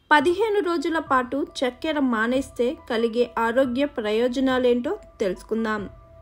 పదిహేను రోజుల పాటు చక్కెర మానేస్తే కలిగే ఆరోగ్య ప్రయోజనాలేంటో తెలుసుకుందాం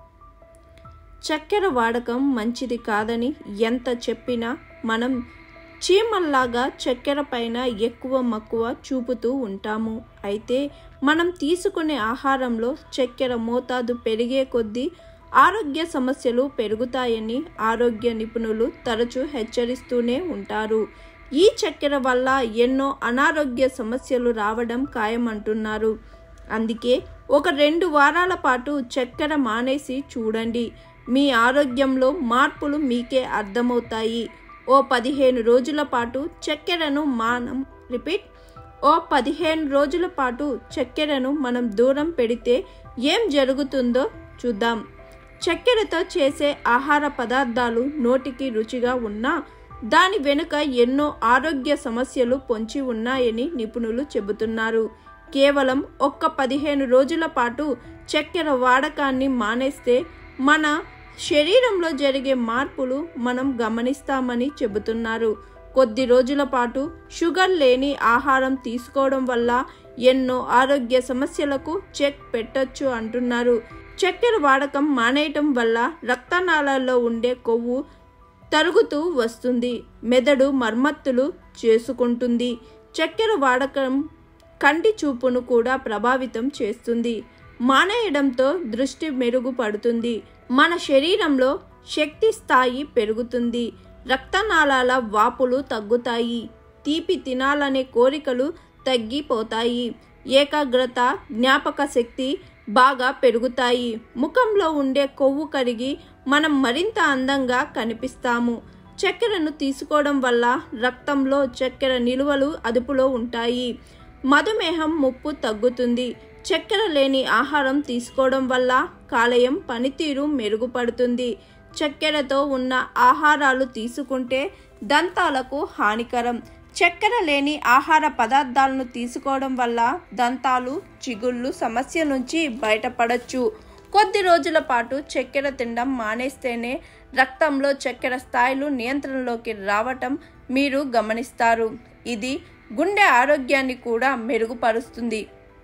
చక్కెర వాడకం మంచిది కాదని ఎంత చెప్పినా మనం చీమల్లాగా చక్కెర పైన ఎక్కువ మక్కువ చూపుతూ ఉంటాము అయితే మనం తీసుకునే ఆహారంలో చక్కెర మోతాదు పెరిగే కొద్దీ ఆరోగ్య సమస్యలు పెరుగుతాయని ఆరోగ్య నిపుణులు తరచూ హెచ్చరిస్తూనే ఉంటారు ఈ చక్కెర వల్ల ఎన్నో అనారోగ్య సమస్యలు రావడం ఖాయమంటున్నారు అందుకే ఒక రెండు వారాల పాటు చక్కెర మానేసి చూడండి మీ ఆరోగ్యంలో మార్పులు మీకే అర్థమవుతాయి ఓ పదిహేను రోజుల పాటు చక్కెరను మానం రిపీట్ ఓ పదిహేను రోజుల పాటు చక్కెరను మనం దూరం పెడితే ఏం జరుగుతుందో చూద్దాం చక్కెరతో చేసే ఆహార పదార్థాలు నోటికి రుచిగా ఉన్నా దాని వెనుక ఎన్నో ఆరోగ్య సమస్యలు పొంచి ఉన్నాయని నిపుణులు చెబుతున్నారు కేవలం ఒక్క పదిహేను రోజుల పాటు చక్కెర వాడకాన్ని మానేస్తే మన శరీరంలో జరిగే మార్పులు మనం గమనిస్తామని చెబుతున్నారు కొద్ది రోజుల పాటు షుగర్ లేని ఆహారం తీసుకోవడం వల్ల ఎన్నో ఆరోగ్య సమస్యలకు చెక్ పెట్టొచ్చు అంటున్నారు చక్కెర వాడకం మానేయటం వల్ల రక్తనాళాల్లో ఉండే కొవ్వు తరుగుతూ వస్తుంది మెదడు మర్మత్తులు చేసుకుంటుంది చక్కెర వాడకం కంటి చూపును కూడా ప్రభావితం చేస్తుంది మానేయడంతో దృష్టి మెరుగుపడుతుంది మన శరీరంలో శక్తి స్థాయి పెరుగుతుంది రక్తనాళాల వాపులు తగ్గుతాయి తీపి తినాలనే కోరికలు తగ్గిపోతాయి ఏకాగ్రత జ్ఞాపక శక్తి బాగా పెరుగుతాయి ముఖంలో ఉండే కొవ్వు కరిగి మనం మరింత అందంగా కనిపిస్తాము చక్కెరను తీసుకోవడం వల్ల రక్తంలో చక్కెర నిలువలు అదుపులో ఉంటాయి మధుమేహం ముప్పు తగ్గుతుంది చక్కెర లేని ఆహారం తీసుకోవడం వల్ల కాలేయం పనితీరు మెరుగుపడుతుంది చక్కెరతో ఉన్న ఆహారాలు తీసుకుంటే దంతాలకు హానికరం చక్కెర లేని ఆహార పదార్థాలను తీసుకోవడం వల్ల దంతాలు చిగుళ్ళు సమస్య నుంచి బయటపడచ్చు కొద్ది రోజుల పాటు చక్కెర తినడం మానేస్తేనే రక్తంలో చక్కెర స్థాయిలు నియంత్రణలోకి రావటం మీరు గమనిస్తారు ఇది గుండె ఆరోగ్యాన్ని కూడా మెరుగుపరుస్తుంది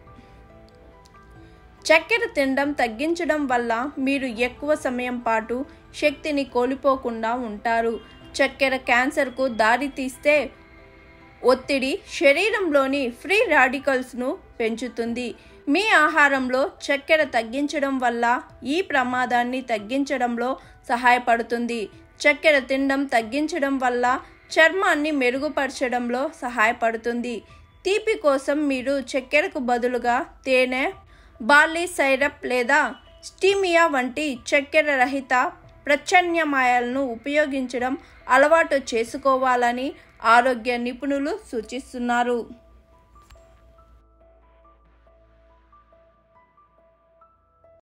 చక్కెర తినడం తగ్గించడం వల్ల మీరు ఎక్కువ సమయం పాటు శక్తిని కోల్పోకుండా ఉంటారు చక్కెర క్యాన్సర్కు దారి తీస్తే ఒత్తిడి శరీరంలోని ఫ్రీ రాడికల్స్ను పెంచుతుంది మీ ఆహారంలో చక్కెర తగ్గించడం వల్ల ఈ ప్రమాదాన్ని తగ్గించడంలో సహాయపడుతుంది చక్కెర తినడం తగ్గించడం వల్ల చర్మాన్ని మెరుగుపరచడంలో సహాయపడుతుంది తీపి కోసం మీరు చక్కెరకు బదులుగా తేనె బార్లీ సైరప్ లేదా స్టీమియా వంటి చక్కెర రహిత ప్రత్యామ్నాయాలను ఉపయోగించడం అలవాటు చేసుకోవాలని ఆరోగ్య నిపుణులు సూచిస్తున్నారు